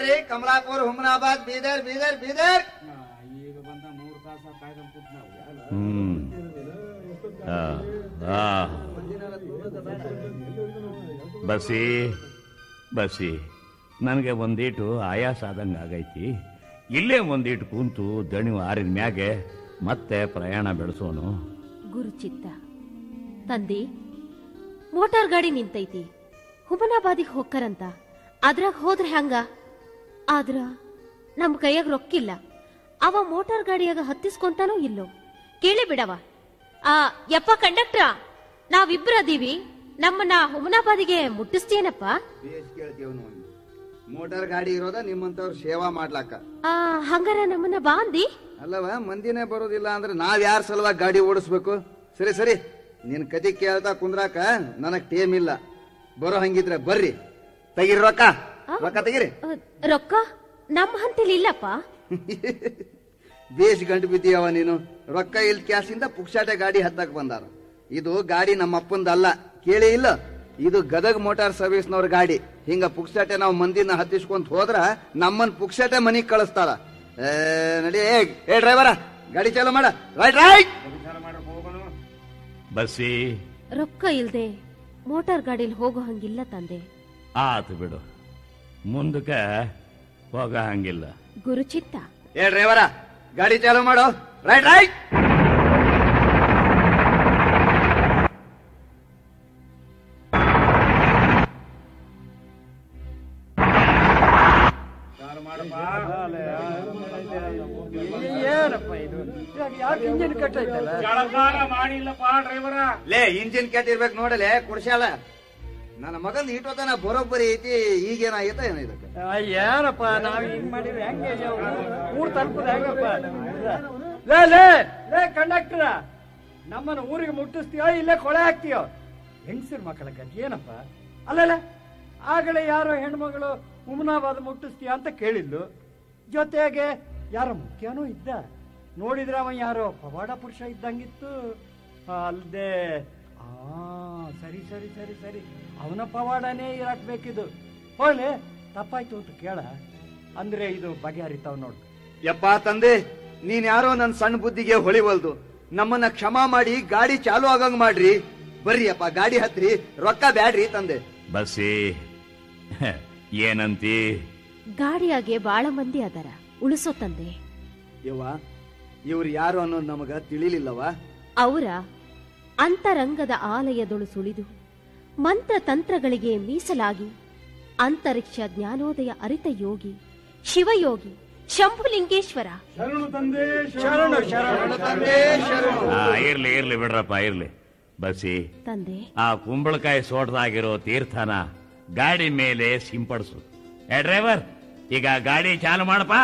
ಬರ್ರಿ ಕಮಲಾಪುರ ಹುಮನಾಬಾದ್ ಬೀದರ್ ಬೀದರ್ ಬೀದರ್ ಈಗ ಬಂದ ಮೂರು ತಾಸ ಕಾಯ್ಕೊಂಡ್ ಕೂತ್ ನಾವು ಹ್ಮ್ ಆ, ಆ. ಬಸ್ಸಿ ಬಸ್ಸಿ ನನಗೆ ಒಂದೀಟು ಆಯಾಸ ಆದಂಗೆ ಆಗೈತಿ ಇಲ್ಲೇ ಒಂದೀಟು ಕುಂತು ದಣಿವು ಆರಿದ ಮ್ಯಾಗೆ ಮತ್ತೆ ಪ್ರಯಾಣ ಬೆಳೆಸೋನು ಗುರುಚಿತ್ತ ತಂದಿ ಮೋಟಾರ್ ಗಾಡಿ ನಿಂತೈತಿ ಹುಮನಾಬಾದಿಗೆ ಹೋಗ್ಕರಂತ ಅದ್ರಾಗ ಹೋದ್ರೆ ಹಂಗ ಆದ್ರ ನಮ್ ಕೈಯಾಗ ರೊಕ್ಕಿಲ್ಲ ಅವ ಮೋಟಾರ್ ಗಾಡಿಯಾಗ ಹತ್ತಿಸ್ಕೊಂತಾನೋ ಇಲ್ಲೋ ಕೇಳಿ ಬಿಡವ ಆ ಯಪ್ಪ ಕಂಡಕ್ಟ್ರ ನಾವಿಬ್ರ ಅದೀವಿ ನಮ್ಮನ್ನ ಹುಮನಾಬಾದಿಗೆ ಮುಟ್ಟಿಸ್ತೀನಪ್ಪ ಬೇಸ್ ಕೇಳ್ತೀವಿ ನಾವು ಮೋಟಾರ್ ಗಾಡಿ ಇರೋದ ನಿಮ್ಮಂತವ್ರ ಸೇವಾ ಮಾಡ್ಲಾಕ ಆ ಹಂಗಾರ ನಮ್ಮನ್ನ ಬಾಂದಿ ಅಲ್ಲವ ಮಂದಿನೇ ಬರೋದಿಲ್ಲ ಅಂದ್ರೆ ನಾವ್ ಯಾರ ಸಲುವಾಗಿ ಗಾಡಿ ಓಡಿಸ್ಬೇಕು ಸರಿ ಸರಿ ನಿನ್ ಕತಿ ಕೇಳ್ತಾ ಕುಂದ್ರಾಕ ನನಗ್ ಟೇಮ್ ಇಲ್ಲ ಬರೋ ಹಂಗಿದ್ರೆ ಬರ್ರಿ ತೆಗಿರಿ ರೊಕ್ಕ ರೊಕ್ಕ ತೆಗಿರಿ ಆ, ರೊಕ್ಕ ನಮ್ಮ ಹಂತಲಿ ಇಲ್ಲಪ್ಪ ಬೇಸ್ ಗಂಟು ಬಿದ್ದೀಯವ ನೀನು ರೊಕ್ಕ ಇಲ್ ಕ್ಯಾಸಿಂದ ಪುಕ್ಷಾಟೆ ಗಾಡಿ ಹತ್ತಕ್ ಬಂದಾರ ಇದು ಗಾಡಿ ನಮ್ಮ ಅಪ್ಪಂದಲ್ಲ ಕೇಳಿ ಇಲ್ಲ ಇದು ಗದಗ್ ಮೋಟಾರ್ ಸರ್ವಿಸ್ನವ್ರ ಗಾಡಿ ಹಿಂಗ ಪುಕ್ಸಾಟೆ ನಾವು ಮಂದಿನ ಹತ್ತಿಸ್ಕೊಂತ ಹೋದ್ರ ನಮ್ಮನ್ ಪುಕ್ಸಾಟೆ ಮನಿಗ್ ಕಳಿಸ್ತಾರ ಏ, ನಡಿ ಏ, ಏ ಡ್ರೈವರ ಗಾಡಿ ಚಾಲು ಮಾಡ ರೈಟ್ ರೈಟ್ ವಿಚಾರ ಮಾಡ್ರಪ್ಪ ಹೋಗೋಣ ಬಸ್ಸಿ ರೊಕ್ಕ ಇಲ್ದೆ ಮೋಟಾರ್ ಗಾಡಿಲಿ ಹೋಗೋ ಹಂಗಿಲ್ಲ ತಂದೆ ಆತು ಬಿಡು ಮುಂದಕ್ಕೆ ಹೋಗ ಹಂಗಿಲ್ಲ ಗುರುಚಿತ್ತ ಏ ಡ್ರೈವರ ಗಾಡಿ ಚಾಲು ಮಾಡು ರೈಟ್ ರೈಟ್ ವಿಚಾರ ಮಾಡಪ್ಪ ಏನಪ್ಪ ಇದು ಯಾಕೆ ಇಂಜಿನ್ ಕಟ್ಟೈತಲ್ಲ ಜಳಕಾರ ಮಾಡಿಲ್ಲಪ್ಪ ಡ್ರೈವರ ಲೇ ಇಂಜಿನ್ ಕೆಟ್ಟಿರ್ಬೇಕು ನೋಡಲೆ ಕುಡ್ಸ್ಯಾಳ ನನ್ನ ಮಗಂದ್ ಇಟ್ಟೋತನ ಬರೋಬ್ಬರಿ ಐತಿ ಈಗೇನಾಗೈತ ಏನ ಇದಕ್ಕೆ ಆ, ಏನಪ್ಪ ನಾವ್ ಹಿಂಗ್ ಮಾಡಿದ್ರೆ ಹೆಂಗೆ ಊರ್ ತಲುಪದ ಹೆಂಗಪ್ಪ ಲೇ ಲೇ ಲೇ ಕಂಡಕ್ಟರ್ ನಮ್ಮನ್ನ ಊರಿಗೆ ಮುಟ್ಟಿಸ್ತೀಯೋ ಇಲ್ಲೇ ಕೊಳೆ ಹಾಕ್ತೀಯೋ ಹೆಂಗಸರ್ ಮಕ್ಕಳ ಗತಿ ಏನಪ್ಪ ಅಲ್ಲಲ್ಲ ಆಗಲೇ ಯಾರೋ ಹೆಣ್ಮಗಳು ಹುಮನಾಬಾದ್ ಮುಟ್ಟಿಸ್ತೀಯ ಅಂತ ಕೇಳಿದ್ಲು ಜೊತೆಗೆ ಯಾರೋ ಮುಖ್ಯನೂ ಇದ್ದ ನೋಡಿದ್ರೆ ಅವ ಯಾರೋ ಪವಾಡ ಪುರುಷ ಇದ್ದಂಗಿತ್ತು ಅಲ್ದೆ ಆ ಸರಿ ಸರಿ ಸರಿ ಸರಿ ಅವನ ಪವಾಡನೇ ಇರಕ್ ಬೇಕಿದು ಹೋಗ್ಲಿ ತಪ್ಪಾಯ್ತು ಅಂತ ಕೇಳ ಅಂದ್ರೆ ಇದು ಬಗೆಹರಿತಾವ್ ನೋಡು ಯಪ್ಪ ತಂದೆ ನೀನ್ ಯಾರೋ ನನ್ ಸಣ್ಣ ಬುದ್ಧಿಗೆ ಹೊಳಿವಲ್ದು ನಮ್ಮನ್ನ ಕ್ಷಮಾ ಮಾಡಿ ಗಾಡಿ ಚಾಲು ಆಗಂಗ್ ಮಾಡ್ರಿ ಬರ್ರಿ ಅಪ್ಪ ಗಾಡಿ ಹತ್ರಿ ರೊಕ್ಕ ಬ್ಯಾಡ್ರಿ ತಂದೆ ಬಸ್ಸಿ ಏನಂತಿ ಗಾಡಿಯಾಗೆ ಬಾಳ ಮಂದಿ ಅದರ ಉಳಿಸೋ ತಂದೆ ಯವ್ವ ಇವ್ರು ಯಾರು ಅನ್ನೋದು ನಮಗ ತಿಳಿಲಿಲ್ಲವ ಅವರ ಅಂತರಂಗದ ಆಲಯದೊಳು ಸುಳಿದು ಮಂತ್ರ ತಂತ್ರಗಳಿಗೆ ಮೀಸಲಾಗಿ ಅಂತರಿಕ್ಷ ಜ್ಞಾನೋದಯ ಅರಿತ ಯೋಗಿ ಶಿವಯೋಗಿ ಶಂಭುಲಿಂಗೇಶ್ವರ ಶರಣು ತಂದೆ ಶರಣು ಶರಣು ತಂದೆ ಶರಣು ಆ, ಇರ್ಲಿ ಇರ್ಲಿ ಬಿಡ್ರಪ್ಪ ಇರ್ಲಿ ಬಸ್ಸಿ ತಂದೆ ಆ ಕುಂಬಳಕಾಯಿ ಸೋಟದಾಗಿರೋ ತೀರ್ಥನ ಗಾಡಿ ಮೇಲೆ ಸಿಂಪಡಿಸು ಏ ಡ್ರೈವರ್ ಈಗ ಗಾಡಿ ಚಾಲು ಮಾಡಪ್ಪ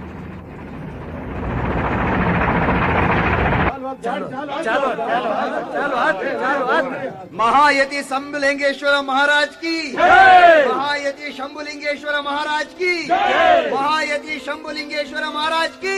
ಚಾಲು ಚಾಲು ಚಾಲು ಆತ್ರಿ ಚಾಲು ಆತ್ರಿ ಮಹಾಯತಿ ಶಂಭುಲಿಂಗೇಶ್ವರ ಮಹಾರಾಜ್ ಕಿ ಮಹಾಯತಿ ಶಂಭುಲಿಂಗೇಶ್ವರ ಮಹಾರಾಜ್ ಕಿ ಮಹಾಯತಿ ಶಂಭುಲಿಂಗೇಶ್ವರ ಮಹಾರಾಜ್ ಕಿ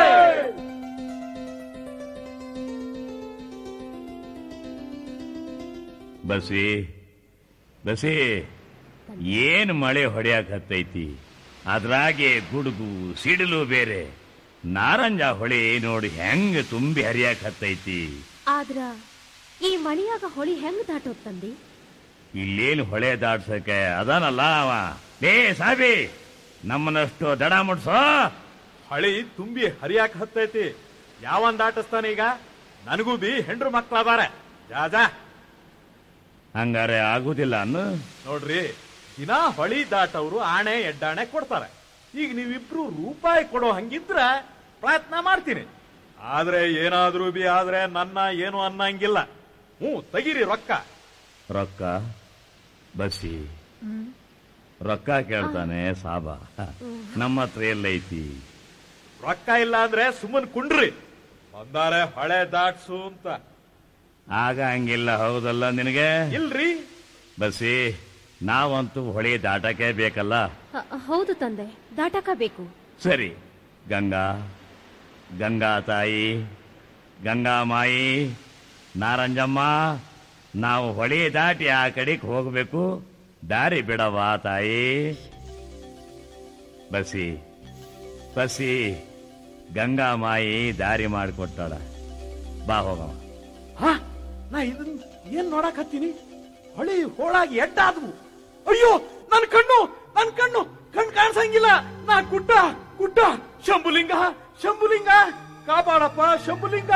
ಬಸ್ಸಿ ಬಸ್ಸಿ ಏನ್ ಮಳೆ ಹೊಡೆಯಕ್ ಹತ್ತೈತಿ ಅದ್ರಾಗೆ ಗುಡುಗು ಸಿಡಿಲು ಬೇರೆ ನಾರಂಜ ಹೊಳೆ ನೋಡಿ ಹೆಂಗ್ ತುಂಬಿ ಹರಿಯಕ್ ಹತ್ತೈತಿ ಆದ್ರ ಈ ಮಣಿಯಾಗ ಹೊಳಿ ಹೆಂಗ್ ದಾಟೋದ್ ತಂದೆ ಇಲ್ಲೇನು ಹೊಳೆ ದಾಟ್ಸಕ್ಕೆ ಅದಾನಲ್ಲ ಅವ ಲೇ ಸಾಬಿ ನಮ್ಮನಷ್ಟು ದಡ ಮುಟ್ಸೋ ಹಳಿ ತುಂಬಿ ಹರಿಯಾಕ ಹತ್ತೈತಿ ಯಾವನ್ ದಾಟಿಸ್ತಾನ ಈಗ ನನಗೂ ಬಿ ಹೆಂಡ್ರು ಮಕ್ಳದಾರೆ ಜಾಜಾ ಹಂಗಾರೆ ಆಗುದಿಲ್ಲ ಅನ್ನು ನೋಡ್ರಿ ದಿನಾ ಹೊಳಿ ದಾಟವ್ರು ಆಣೆ ಎಡ್ಡಾಣೆ ಕೊಡ್ತಾರೆ ಈಗ ನೀವಿಬ್ರು ರೂಪಾಯಿ ಕೊಡೋ ಹಂಗಿದ್ರ ಪ್ರಯತ್ನ ಮಾಡ್ತೀನಿ ಆದ್ರೆ ಏನಾದ್ರೂ ಬಿ ಆದ್ರೆ ನನ್ನ ಏನು ಅನ್ನಂಗಿಲ್ಲ ಹ್ಞೂ ತೆಗೀರಿ ರೊಕ್ಕ ರೊಕ್ಕ ಬಸ್ಸಿ ರೊಕ್ಕ ಕೇಳ್ತಾನೆ ಸಾಬ ನಮ್ಮ ಹತ್ರ ಎಲ್ಲೈತಿ ರೊಕ್ಕ ಇಲ್ಲ ಅಂದ್ರೆ ಸುಮ್ಮನ್ ಕುಂಡ್ರಿ ಬಂದಾರೆ ಹೊಳೆ ದಾಟ್ಸು ಅಂತ ಆಗ ಹಂಗಿಲ್ಲ ಹೌದಲ್ಲ ನಿನಗೆ ಇಲ್ರಿ ಬಸ್ಸಿ ನಾವಂತೂ ಹೊಳೆ ದಾಟಕ್ಕೆ ಬೇಕಲ್ಲ ಹ- ಹೌದು ತಂದೆ ದಾಟಕ ಬೇಕು ಸರಿ ಗಂಗಾ ಗಂಗಾ ತಾಯಿ ಗಂಗಾ ಮಾಯಿ ನಾರಂಜಮ್ಮ ನಾವು ಹೊಳೆ ದಾಟಿ ಆ ಕಡೆಗೆ ಹೋಗ್ಬೇಕು ದಾರಿ ಬಿಡವಾ ತಾಯಿ ಬಸಿ ಬಸಿ ಗಂಗಾಮಾಯಿ ದಾರಿ ಮಾಡಿಕೊಟ್ಟಾಳ ಬಾ ಹೋಗವ ಹಾ ನಾ ಇದನ್ ಏನ್ ನೋಡಕ್ ಹತ್ತೀನಿ ಹೊಳಿ ಹೋಳಾಗಿ ಎಡ್ಡಾದ್ವು ಅಯ್ಯೋ ನನ್ ಕಣ್ಣು ನನ್ ಕಣ್ಣು ಕಣ್ ಕಾಣಿಸಂಗಿಲ್ಲ ನಾ ಗುಡ್ಡ ಗುಡ್ಡ ಶಂಭುಲಿಂಗ ಶಂಭುಲಿಂಗ ಕಾಪಾಡಪ್ಪ ಶಂಭುಲಿಂಗ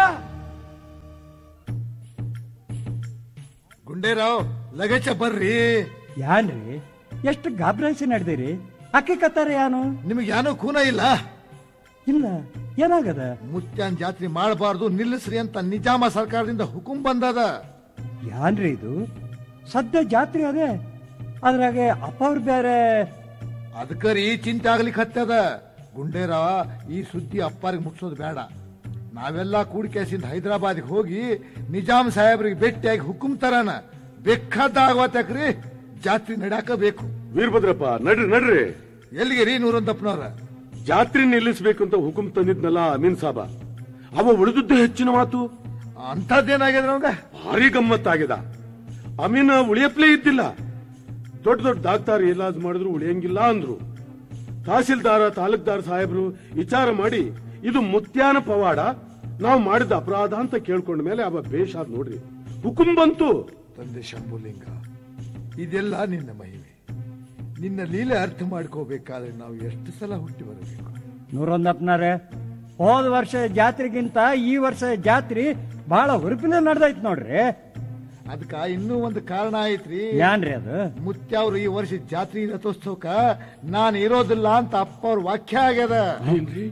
ಗುಂಡೇರಾವ್ ಲಗೇಜ ಬರ್ರಿ ಯಾನ್ರಿ ಎಷ್ಟು ಗಾಬ್ರಾಯಿಸಿ ನಡೆದಿರಿ ಅಕ್ಕಿ ಕತ್ತಾರೆ ಯಾನು ನಿಮಗೆ ಯಾನೋ ಖೂನ ಇಲ್ಲ ಇಲ್ಲ ಏನಾಗದ ಮುತ್ಯಾನ್ ಜಾತ್ರೆ ಮಾಡಬಾರ್ದು ನಿಲ್ಲಿಸ್ರಿ ಅಂತ ನಿಜಾಮ ಸರ್ಕಾರದಿಂದ ಹುಕುಂ ಬಂದದ ಯಾನ್ರಿ ಇದು ಸದ್ಯ ಜಾತ್ರೆ ಅದೇ ಅದ್ರಾಗೆ ಅಪ್ಪ ಅವ್ರು ಬೇರೆ ಅದಕ್ಕರಿ ಚಿಂತೆ ಆಗ್ಲಿಕ್ಕೆ ಹತ್ತದ ಗುಂಡೇರಾವ ಈ ಸುದ್ದಿ ಅಪ್ಪಾರಿಗೆ ಮುಟ್ಸೋದು ಬೇಡ ನಾವೆಲ್ಲ ಕೂಡಿಕೆಸಿಂದ ಹೈದರಾಬಾದ್ಗೆ ಹೋಗಿ ನಿಜಾಮ್ ಸಾಹೇಬ್ರಿಗೆ ಭೇಟಿಯಾಗಿ ಹುಕುಂ ತರಾನ ಬೇಕಾದಾಗವತ್ತಕ್ರಿ ಜಾತ್ರೆ ನಡ್ಯಾಕ ಬೇಕು ವೀರಭದ್ರಪ್ಪ ನಡ್ರಿ ನಡ್ರಿ ಎಲ್ಲಿಗೆ ರೀ ನೂರಂತಪ್ಪನವ್ರ ಜಾತ್ರೆ ನಿಲ್ಲಿಸ್ಬೇಕು ಅಂತ ಹುಕುಂ ತಂದಿದ್ನಲ್ಲ ಅಮೀನ್ ಸಾಬ ಅವ ಉಳಿದದ್ದೇ ಹೆಚ್ಚಿನ ಮಾತು ಅಂಥದ್ದೇನಾಗ್ಯದ ಅವಂಗ ಭಾರಿ ಗಮ್ಮತ್ತಾಗ್ಯದ ಅಮೀನ ಉಳಿಯಪ್ಲೇ ಇದ್ದಿಲ್ಲ ದೊಡ್ಡ ದೊಡ್ಡ ಡಾಕ್ಟರ್ ಇಲಾಜ್ ಮಾಡಿದ್ರು ಉಳಿಯಂಗಿಲ್ಲ ಅಂದ್ರು ತಹಸೀಲ್ದಾರ ತಾಲೂಕ್ದಾರ್ ಸಾಹೇಬ್ರು ವಿಚಾರ ಮಾಡಿ ಇದು ಮುತ್ಯಾನ ಪವಾಡ ನಾವು ಮಾಡಿದ ಅಪರಾಧ ಅಂತ ಕೇಳ್ಕೊಂಡ ಮೇಲೆ ಅವ ಬೇಷಾದ್ ನೋಡ್ರಿ ಹುಕುಂ ಬಂತು ತಂದೆ ಶಂಭುಲಿಂಗ ಇದೆಲ್ಲ ನಿನ್ನ ಮಹಿಮೆ ನಿನ್ನ ಲೀಲೆ ಅರ್ಥ ಮಾಡ್ಕೋಬೇಕಾದ್ರೆ ನಾವು ಎಷ್ಟು ಸಲ ಹುಟ್ಟಿ ಬರಬೇಕು ನೂರೊಂದಪ್ಪನಾರೆ ಹೋದ ವರ್ಷ ಜಾತ್ರೆಗಿಂತ ಈ ವರ್ಷ ಜಾತ್ರೆ ಬಹಳ ಹುರುಪಿನ ನಡೆದೈತ್ ನೋಡ್ರಿ ಅದಕ್ಕ ಇನ್ನೂ ಒಂದು ಕಾರಣ ಐತ್ರಿ ಏನ್ರಿ ಅದು ಮುತ್ಯಾವ್ರು ಈ ವರ್ಷ ಜಾತ್ರೆ ರಥೋತ್ಸವಕ್ಕ ನಾನು ಇರೋದಿಲ್ಲ ಅಂತ ಅಪ್ಪ ಅವ್ರ ವಾಕ್ಯ ಆಗ್ಯದ ಏನ್ರಿ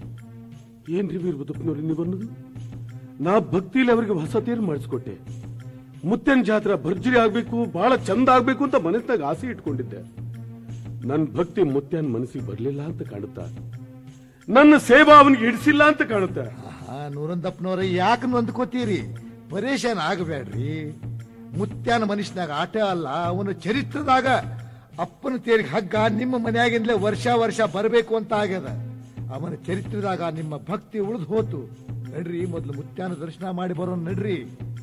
ಏನ್ರಿ ವೀರಭದ್ರಪ್ಪನವ್ರಿ ನೀವು ಅನ್ನೋದು ನಾ ಭಕ್ತಿಲಿ ಅವರಿಗೆ ಹೊಸ ತೇರು ಮಾಡಿಸ್ಕೊಟ್ಟೆ ಮುತ್ತೇನ್ ಜಾತ್ರೆ ಭರ್ಜರಿ ಆಗ್ಬೇಕು ಬಹಳ ಚಂದ ಆಗ್ಬೇಕು ಅಂತ ಮನಸ್ನಾಗ ಆಸೆ ಇಟ್ಕೊಂಡಿದ್ದೆ ನನ್ನ ಭಕ್ತಿ ಮುತ್ಯಾನ್ ಮನಸ್ಸಿಗೆ ಬರ್ಲಿಲ್ಲ ಅಂತ ಕಾಣುತ್ತಾ ನನ್ನ ಸೇವಾ ಅವನಿಗೆ ಹಿಡಿಸಿಲ್ಲ ಅಂತ ಕಾಣುತ್ತೆ ಆಹಾ, ನೂರಂದಪ್ಪನವ್ರ ಯಾಕೆ ನೊಂದ್ಕೋತೀರಿ ಪರೇಶಾನ್ ಆಗಬೇಡ್ರಿ ಮುತ್ಯಾನ ಮನುಷ್ಯನಾಗ ಆಟ ಅಲ್ಲ ಅವನ ಚರಿತ್ರದಾಗ ಅಪ್ಪನ ತೇರಿಗೆ ಹಗ್ಗ ನಿಮ್ಮ ಮನೆಯಾಗಿಂದಲೇ ವರ್ಷ ವರ್ಷ ಬರಬೇಕು ಅಂತ ಆಗ್ಯದ ಅವನ ಚರಿತ್ರದಾಗ ನಿಮ್ಮ ಭಕ್ತಿ ಉಳಿದು ಹೋತು ನಡ್ರಿ ಮೊದಲು ಮುತ್ಯಾನ ದರ್ಶನ ಮಾಡಿ ಬರೋಣ ನಡ್ರಿ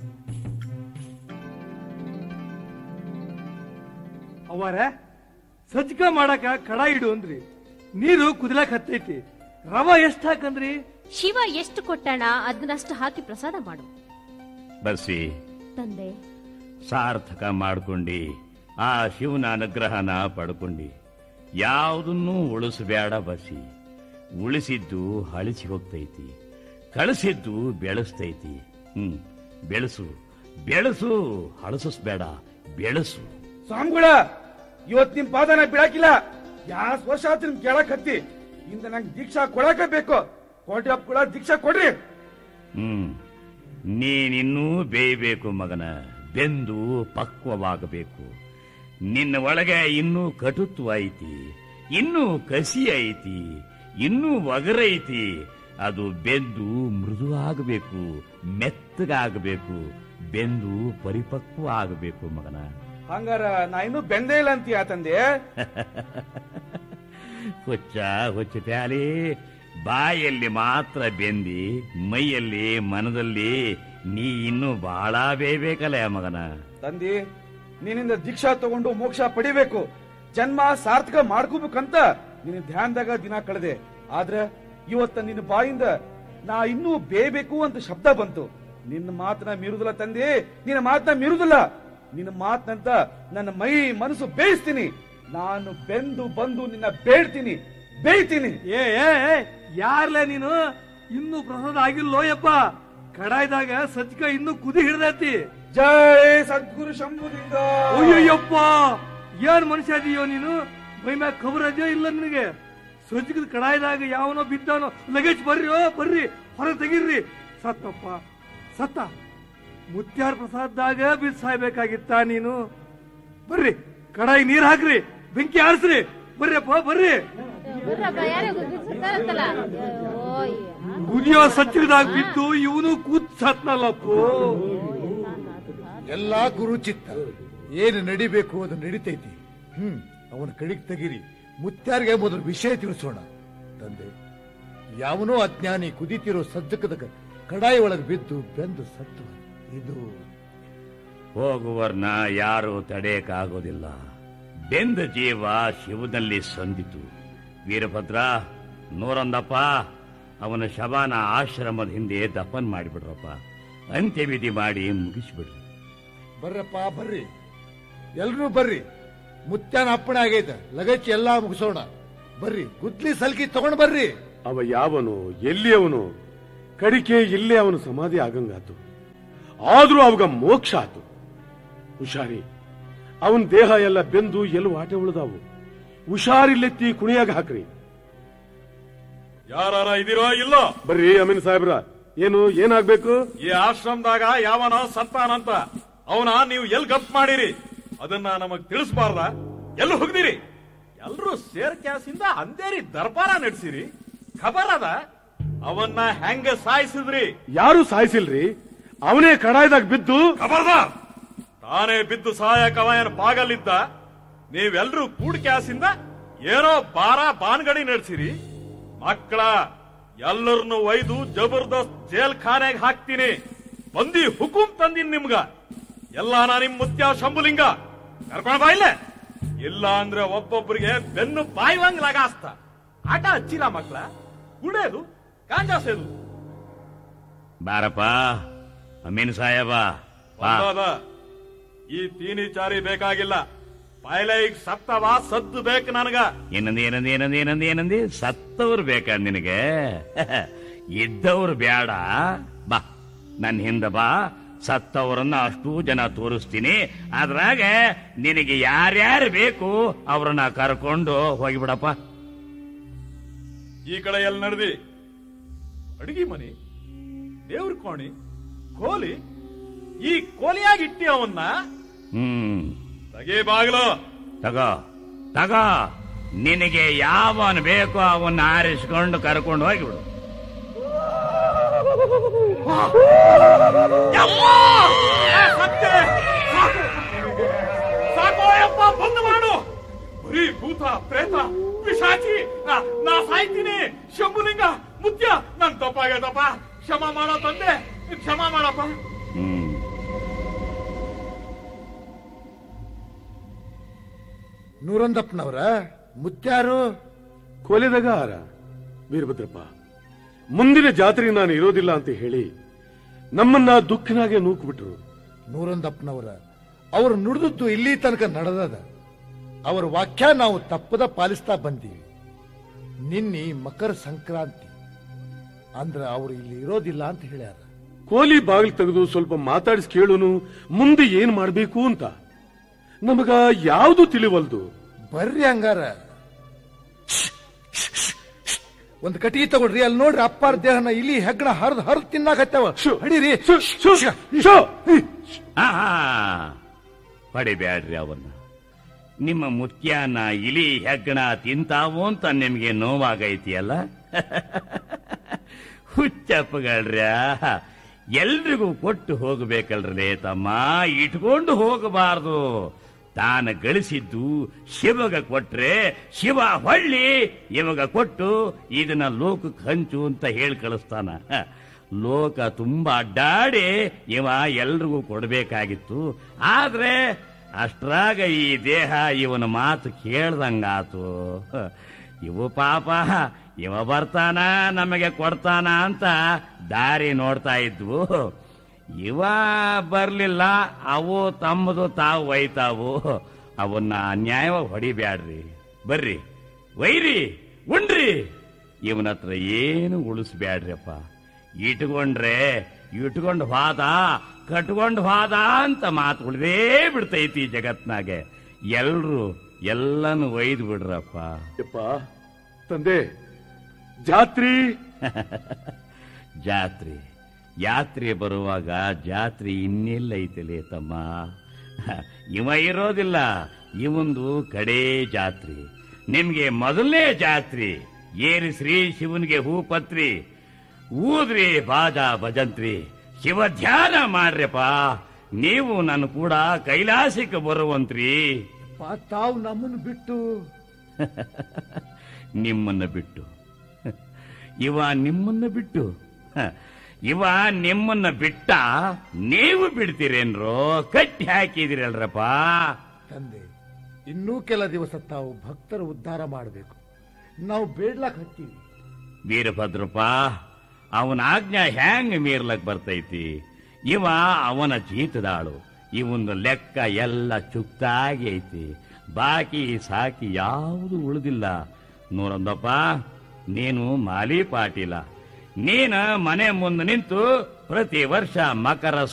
ಅವರ ಸಜ್ಜಕ ಮಾಡಕ ಕಡ ಇಡು ಅಂದ್ರಿ ನೀರು ಕುದಿಲಕ್ ಹತ್ತೈತಿ ರವ ಎಷ್ಟ್ ಹಾಕಂದ್ರಿ ಶಿವ ಎಷ್ಟು ಕೊಟ್ಟಣ ಅದನ್ನಷ್ಟು ಹಾಕಿ ಪ್ರಸಾದ ಮಾಡು ಬಸಿ ತಂದೆ ಸಾರ್ಥಕ ಮಾಡ್ಕೊಂಡಿ ಆ ಶಿವನ ಅನುಗ್ರಹನ ಪಡ್ಕೊಂಡಿ ಯಾವುದನ್ನೂ ಉಳಿಸಬೇಡ ಬಸಿ ಉಳಿಸಿದ್ದು ಹಳಿಸಿ ಹೋಗ್ತೈತಿ ಕಳಿಸಿದ್ದು ಬೆಳೆಸ್ತೈತಿ ಹ್ಮ್ ಬೆಳೆಸು ಬೆಳೆಸು ಹಳಸಿಸ್ಬೇಡ ಬೆಳೆಸು ಸ್ವಾಮಿಗಳ ಇವತ್ ನಿಮ್ ಪಾದನ ಬಿಡಾಕಿಲ್ಲ ಯಾಸ್ ವರ್ಷ ಆಯ್ತು ನಿಮ್ ಕೇಳಕ್ ಹತ್ತಿ ಇಂದ ನಂಗೆ ದೀಕ್ಷಾ ಕೊಡಕ ಬೇಕು ಕೋಟಿ ಕೂಡ ದೀಕ್ಷಾ ಕೊಡ್ರಿ ಹ್ಮ್ ನೀನಿನ್ನೂ ಬೇಯಬೇಕು ಮಗನ ಬೆಂದು ಪಕ್ವವಾಗಬೇಕು ನಿನ್ನ ಒಳಗೆ ಇನ್ನೂ ಕಟುತ್ವ ಐತಿ ಇನ್ನೂ ಕಸಿ ಐತಿ ಇನ್ನೂ ಒಗರೈತಿ ಅದು ಬೆಂದು ಮೃದು ಆಗಬೇಕು ಮೆತ್ತಗಾಗಬೇಕು ಬೆಂದು ಪರಿಪಕ್ವ ಆಗಬೇಕು ಮಗನ ಹಂಗಾರ ನಾ ಇನ್ನೂ ಬೆಂದೇ ಇಲ್ಲ ಅಂತೀಯ ತಂದೆ ಹುಚ್ಚ ಹುಚ್ಚ ಪ್ಯಾಲಿ ಬಾಯಲ್ಲಿ ಮಾತ್ರ ಬೆಂದಿ ಮೈಯಲ್ಲಿ ಮನದಲ್ಲಿ ನೀ ಇನ್ನೂ ಬಹಳ ಬೇಯ್ಬೇಕಲ್ಲ ಮಗನ ತಂದಿ ನಿನ್ನಿಂದ ದೀಕ್ಷಾ ತಗೊಂಡು ಮೋಕ್ಷ ಪಡಿಬೇಕು ಜನ್ಮ ಸಾರ್ಥಕ ಮಾಡ್ಕೋಬೇಕಂತ ನಿನ್ನ ಧ್ಯಾನದಾಗ ದಿನ ಕಳೆದೆ ಆದ್ರೆ ಇವತ್ತ ನಿನ್ನ ಬಾಯಿಂದ ನಾ ಇನ್ನೂ ಬೇಯಬೇಕು ಅಂತ ಶಬ್ದ ಬಂತು ನಿನ್ನ ಮಾತನ್ನ ಮೀರುದಿಲ್ಲ ತಂದೆ ನಿನ್ನ ಮಾತನ್ನ ಮೀರುದಿಲ್ಲ ನಿನ್ನ ಮಾತನಂತ ನನ್ನ ಮೈ ಮನಸ್ಸು ಬೇಯಿಸ್ತೀನಿ ನಾನು ಬೆಂದು ಬಂದು ನಿನ್ನ ಬೇಡ್ತೀನಿ ಬೇಯ್ತೀನಿ ಏ ಏ ಏ, ಯಾರ್ಲೆ ನೀನು ಇನ್ನೂ ಪ್ರಸಾದ ಆಗಿಲ್ಲೋಯಪ್ಪ ಕಡಾಯ್ದಾಗ ಸಜ್ಜಕ ಇನ್ನೂ ಕುದಿ ಹಿಡ್ದೈತಿ ಜೈ ಸದ್ಗುರು ಶಂಭುಲಿಂಗ ಅಯ್ಯಯ್ಯಪ್ಪ ಏನ್ ಮನುಷ್ಯ ಅದೀಯೋ ನೀನು ಮೈ ಮ್ಯಾಗ ಖಬರ್ ಅದೆಯೋ ಇಲ್ಲ ನಿನಗೆ ಸಜ್ಜಕದ ಕಡಾಯ್ದಾಗ ಯಾವನೋ ಬಿದ್ದವನೋ ಲಗೇಜ್ ಬರ್ರಿ ಓ ಬರ್ರಿ ಹೊರಗೆ ತೆಗೀರ್ರಿ ಸತ್ತಪ್ಪ ಸತ್ತ ಮುತ್ಯಾರ ಪ್ರಸಾದದಾಗ ಬಿದ್ದು ಸಾಯ್ಬೇಕಾಗಿತ್ತ ನೀನು ಬರ್ರಿ ಕಡಾಯಿ ನೀರ್ ಹಾಕ್ರಿ ಬೆಂಕಿ ಆರಿಸ್ರಿ ಬರ್ರಿಯಪ್ಪ ಬರ್ರಿ ಕುದಿಯೋ ಸಜ್ಜಕದಾಗ ಬಿದ್ದು ಇವನು ಕೂತ್ ಸತ್ನಲ್ಲಪ್ಪೋ ಎಲ್ಲಾ ಗುರು ಚಿತ್ತ ಏನು ನಡಿಬೇಕು ಅದು ನಡಿತೈತಿ ಹ್ಮ್ ಅವನ ಕಡಿಗೆ ತೆಗಿರಿ ಮುತ್ಯಾರಿಗೆ ಮೊದಲು ವಿಷಯ ತಿಳಿಸೋಣ ತಂದೆ ಯಾವನೋ ಅಜ್ಞಾನಿ ಕುದಿತಿರೋ ಸಜ್ಜಕದ ಕ- ಕಡಾಯಿ ಒಳಗೆ ಬಿದ್ದು ಬೆಂದು ಸತ್ತು ಇದು ಹೋಗುವರ್ನ ಯಾರು ತಡೆಯಕ್ಕಾಗೋದಿಲ್ಲ ಬೆಂದ ಜೀವ ಶಿವನಲ್ಲಿ ಸಂದಿತು ವೀರಭದ್ರ ನೂರೊಂದಪ್ಪ ಅವನ ಶವಾನ ಆಶ್ರಮದ ಹಿಂದೆ ದಫನ್ ಮಾಡಿಬಿಡ್ರಪ್ಪ ಅಂತ್ಯವಿಧಿ ಮಾಡಿ ಮುಗಿಸ್ಬಿಡ್ರಿ ಬರ್ರಪ್ಪ ಬರ್ರಿ ಎಲ್ರೂ ಬರ್ರಿ ಮುತ್ಯಾನ ಅಪ್ಪಣೆ ಆಗೈತೆ ಲಗಚ್ಚಿ ಎಲ್ಲಾ ಮುಗಿಸೋಣ ಬರ್ರಿ ಗುದ್ಲಿ ಸಲ್ಕಿ ತಗೊಂಡ್ ಬರ್ರಿ ಅವ ಯಾವನು ಎಲ್ಲಿ ಅವನು ಕಡಿಕೆ ಇಲ್ಲೇ ಅವನು ಸಮಾಧಿ ಆಗಂಗಾತು ಆದ್ರೂ ಅವಾಗ ಮೋಕ್ಷ ಆತು ಹುಷಾರಿ ಅವನ್ ದೇಹ ಎಲ್ಲ ಬೆಂದು ಎಲ್ಲೂ ಆಟೆ ಉಳಿದಾವು ಹುಷಾರಿಲ್ಲೆತ್ತಿ ಕುಣಿಯಾಗ ಹಾಕ್ರಿ ಯಾರಾರ ಇದೀರೋ ಇಲ್ಲೋ ಬರ್ರಿ ಅಮೀನ್ ಸಾಹೇಬ್ರ ಏನು ಏನಾಗ್ಬೇಕು ಈ ಆಶ್ರಮದಾಗ ಯಾವನ ಸತ್ತಾನಂತ ಅವನ ನೀವು ಎಲ್ ಗಪ್ ಮಾಡಿರಿ ಅದನ್ನ ನಮಗ್ ತಿಳಿಸ್ಬಾರ್ದ ಎಲ್ಲಿ ಹೋಗ್ದಿರಿ ಎಲ್ರೂ ಸೇರ್ ಕ್ಯಾಸಿಂದ ಅಂದೇರಿ ದರ್ಬಾರ ನಡೆಸಿರಿ ಖಬರ್ ಅದ ಅವನ್ನ ಹೆಂಗ ಸಾಯಿಸಿದ್ರಿ ಯಾರು ಸಾಯಿಸಿಲ್ರಿ ಅವನೇ ಕಡಾಯ್ದಾಗ ಬಿದ್ದು ಖಬರ್ದಾರ್ ತಾನೇ ಬಿದ್ದು ಸಹಾಯಕ ಅವನ ಬಾಗಲಿದ್ದ ನೀವೆಲ್ರೂ ಕೂಡ್ ಕ್ಯಾಸಿಂದ ಏನೋ ಬಾರ ಬಾನ್ಗಡಿ ನಡೆಸಿರಿ ಮಕ್ಕಳ ಎಲ್ಲರನ್ನು ಒಯ್ದು ಜಬರ್ದಸ್ತ್ ಜೇಲ್ ಖಾನೆಗೆ ಹಾಕ್ತೀನಿ ಬಂದಿ ಹುಕುಂ ತಂದಿನ್ ನಿಮ್ಗ ಎಲ್ಲ ನಾ ನಿಮ್ ಮುತ್ಯ ಶಂಭುಲಿಂಗ ಕರ್ಕೊಂಡ್ ಬಾ ಇಲ್ಲೇ ಇಲ್ಲ ಅಂದ್ರೆ ಒಬ್ಬೊಬ್ಬರಿಗೆ ಬೆನ್ನು ಬಾಯ್ವಂಗ್ ಲಗಾಸ್ತ ಆಟ ಹಚ್ಚಿಲ್ಲ ಮಕ್ಕಳ ಕುಡೇದು ಗಾಂಜಾ ಸೇದು ಬಾರಪ್ಪ ಅಮೀನ್ ಸಾಹೇಬ ಬಾ ಬಂದಾದ. ಈ ತೀನಿ ಚಾರಿ ಬೇಕಾಗಿಲ್ಲ ಪಾಯ್ಲೆ ಈಗ ಸತ್ತವ ಸದ್ದು ಬೇಕು ನನಗ ಏನಂದಿ ಏನಂದಿ ಏನಂದಿ ಏನಂದಿ ಏನಂದಿ ಸತ್ತವ್ರು ಬೇಕಾ ನಿನಗೆ ಇದ್ದವ್ರು ಬೇಡ ಬಾ ನನ್ನ ಹಿಂದ ಬಾ ಸತ್ತವರನ್ನ ಅಷ್ಟೂ ಜನ ತೋರಿಸ್ತೀನಿ ಅದ್ರಾಗ ನಿನಗೆ ಯಾರ್ಯಾರು ಬೇಕು ಅವ್ರನ್ನ ಕರ್ಕೊಂಡು ಹೋಗಿಬಿಡಪ್ಪ ಈ ಕಡೆ ಎಲ್ಲಿ ನಡೆದಿ ಅಡಿಗೆ ಮನಿ ದೇವ್ರ ಕೋಣಿ ಕೋಲಿ ಈ ಕೋಲಿಯಾಗಿ ಇಟ್ಟಿ ಅವನ್ನ ಹ್ಮ್ ತಗೇ ಬಾಗ್ಲು ತಗೋ ತಗೋ ನಿನಗೆ ಯಾವನ್ ಬೇಕೋ ಅವನ್ನ ಆರಿಸ್ಕೊಂಡು ಕರ್ಕೊಂಡು ಹೋಗಿಬಿಡು ಸತ್ಯ! ಸಾಕು! ಸಾಕು ಅಯ್ಯಪ್ಪ ಬಂದ್ ಮಾಡು ಬರೀ ಭೂತ ಪ್ರೇತ ಪಿಶಾಚಿ ನಾ- ನಾ ಸಾಯ್ತೀನಿ ಶಂಭುಲಿಂಗ ಮುತ್ಯ ನನ್ ತಪ್ಪಾಗ್ಯದಪ್ಪ ಕ್ಷಮ ಮಾಡೋ ತಂದೆ ಕ್ಷಮ ಮಾಡಪ್ಪ ಹ್ಮ್ ನೂರೊಂದಪ್ಪನವ್ರ ಮುತ್ಯಾರು ಕೊಲೆದಾಗ ಆರ ವೀರಭದ್ರಪ್ಪ ಮುಂದಿನ ಜಾತ್ರೆಗೆ ನಾನು ಇರೋದಿಲ್ಲ ಅಂತ ಹೇಳಿ ನಮ್ಮನ್ನ ದುಃಖನಾಗೆ ನೂಕ್ಬಿಟ್ರು ನೂರೊಂದಪ್ಪನವರ ಅವರು ನುಡಿದದ್ದು ಇಲ್ಲಿ ತನಕ ನಡೆದದ ಅವರ ವಾಕ್ಯ ನಾವು ತಪ್ಪದ ಪಾಲಿಸ್ತಾ ಬಂದೀವಿ ನಿನ್ನೆ ಮಕರ ಸಂಕ್ರಾಂತಿ ಅಂದ್ರ ಅವರು ಇಲ್ಲಿ ಇರೋದಿಲ್ಲ ಅಂತ ಹೇಳ್ಯಾರ ಕೋಲಿ ಬಾಗಿಲು ತೆಗೆದು ಸ್ವಲ್ಪ ಮಾತಾಡಿಸಿ ಕೇಳುನು ಮುಂದೆ ಏನ್ ಮಾಡ್ಬೇಕು ಅಂತ ನಮಗ ಯಾವುದು ತಿಳಿವಲ್ದು ಬರ್ರಿ ಹಂಗಾರ ಒಂದ್ ಕಟ್ಟಿಗೆ ತಗೊಳ್ರಿ ಅಲ್ಲಿ ನೋಡ್ರಿ ಅಪ್ಪಾರ ದೇಹನ ಇಲ್ಲಿ ಹೆಗ್ಗಣ ಹರಿದ್ ಹರಿದ್ ತಿನ್ನಾಕತ್ತೇವ ಹಡೀರಿ ಆ ಹೊಡಿಬ್ಯಾಡ್ರಿ ಅವನ್ನ ನಿಮ್ಮ ಮುತ್ಯಾನ ಇಲಿ ಹೆಗ್ಗಣ ತಿಂತಾವು ಅಂತ ನಿಮ್ಗೆ ನೋವಾಗೈತಿಯಲ್ಲ ಹುಚ್ಚಪ್ಪಗಳ್ರ್ಯ ಎಲ್ರಿಗೂ ಕೊಟ್ಟು ಹೋಗಬೇಕಲ್ರಲೇ ತಮ್ಮ ಇಟ್ಕೊಂಡು ಹೋಗಬಾರದು ತಾನು ಗಳಿಸಿದ್ದು ಶಿವಗ ಕೊಟ್ರೆ ಶಿವ ಹೊಳ್ಳಿ ಇವಾಗ ಕೊಟ್ಟು ಇದನ್ನ ಲೋಕಕ್ಕೆ ಹಂಚು ಅಂತ ಹೇಳಿ ಕಳಿಸ್ತಾನ ಹ. ಲೋಕ ತುಂಬಾ ಅಡ್ಡಾಡಿ ಇವ ಎಲ್ರಿಗೂ ಕೊಡಬೇಕಾಗಿತ್ತು ಆದ್ರೆ ಅಷ್ಟ್ರಾಗ ಈ ದೇಹ ಇವನ ಮಾತು ಕೇಳ್ದಂಗಾತು ಹ. ಇವು ಪಾಪ ಇವ ಬರ್ತಾನ ನಮಗೆ ಕೊಡ್ತಾನ ಅಂತ ದಾರಿ ನೋಡ್ತಾ ಇದ್ವು ಇವ ಬರ್ಲಿಲ್ಲ ಅವು ತಮ್ಮದು ತಾವು ಒಯ್ತಾವು ಅವನ್ನ ಅನ್ಯಾಯವಾಗಿ ಹೊಡಿಬ್ಯಾಡ್ರಿ ಬರ್ರಿ ಒಯ್ರಿ ಉಣ್ರಿ ಇವನ ಹತ್ರ ಏನು ಉಳಿಸ್ಬ್ಯಾಡ್ರಪ್ಪ ಇಟ್ಕೊಂಡ್ರೆ ಇಟ್ಕೊಂಡು ಹೋದ ಕಟ್ಕೊಂಡು ಹೋದ ಅಂತ ಮಾತು ಉಳಿದೇ ಬಿಡ್ತೈತಿ ಜಗತ್ನಾಗೆ ಎಲ್ರು ಎಲ್ಲನೂ ಒಯ್ದು ಬಿಡ್ರಪ್ಪ ಯಪ್ಪ ತಂದೆ ಜಾತ್ರಿ ಜಾತ್ರೆ ಯಾತ್ರೆ ಬರುವಾಗ ಜಾತ್ರೆ ಇನ್ನೆಲ್ಲ ಐತಲೇ ತಮ್ಮ ಇವ ಇರೋದಿಲ್ಲ ಇವಂದು ಕಡೇ ಜಾತ್ರೆ ನಿಮ್ಗೆ ಮೊದಲನೇ ಜಾತ್ರೆ ಏರಿ ಶ್ರೀ ಶಿವನಿಗೆ ಹೂಪತ್ರಿ ಊದ್ರಿ ಬಾಜಾ ಭಜಂತ್ರಿ ಶಿವ ಧ್ಯಾನ ಮಾಡ್ರಪ್ಪ ನೀವು ನನ್ನ ಕೂಡ ಕೈಲಾಸಕ್ಕೆ ಬರುವಂತ್ರಿ ತಾವು ನಮ್ಮನ್ನು ಬಿಟ್ಟು ನಿಮ್ಮನ್ನ ಬಿಟ್ಟು ಇವ ನಿಮ್ಮನ್ನ ಬಿಟ್ಟು ಹ, ಇವ ನಿಮ್ಮನ್ನ ಬಿಟ್ಟ ನೀವು ಬಿಡ್ತೀರೇನ್ರೋ ಕಟ್ಟಿ ಹಾಕಿದಿರಲ್ರಪ್ಪ ತಂದೆ ಇನ್ನೂ ಕೆಲ ದಿವಸ ತಾವು ಭಕ್ತರ ಉದ್ಧಾರ ಮಾಡಬೇಕು ನಾವು ಬೇಡ್ಲಾಕ್ ಹತ್ತೀವಿ ವೀರಭದ್ರಪ್ಪ ಅವನ ಆಜ್ಞಾ ಹ್ಯಾಂಗ್ ಮೀರ್ಲಕ್ ಬರ್ತೈತಿ ಇವ ಅವನ ಜೀತದಾಳು ಇವನ ಲೆಕ್ಕ ಎಲ್ಲ ಚುಕ್ತಾಗಿ ಐತಿ ಬಾಕಿ ಸಾಕಿ ಯಾವುದು ಉಳಿದಿಲ್ಲ ನೋಡಂದಪ್ಪ ನೀನು ಮಾಲಿ ಪಾಟೀಲ ನೀನ ಮನೆ ಮುಂದೆ ನಿಂತು ಪ್ರತಿ ವರ್ಷ ಮಕರ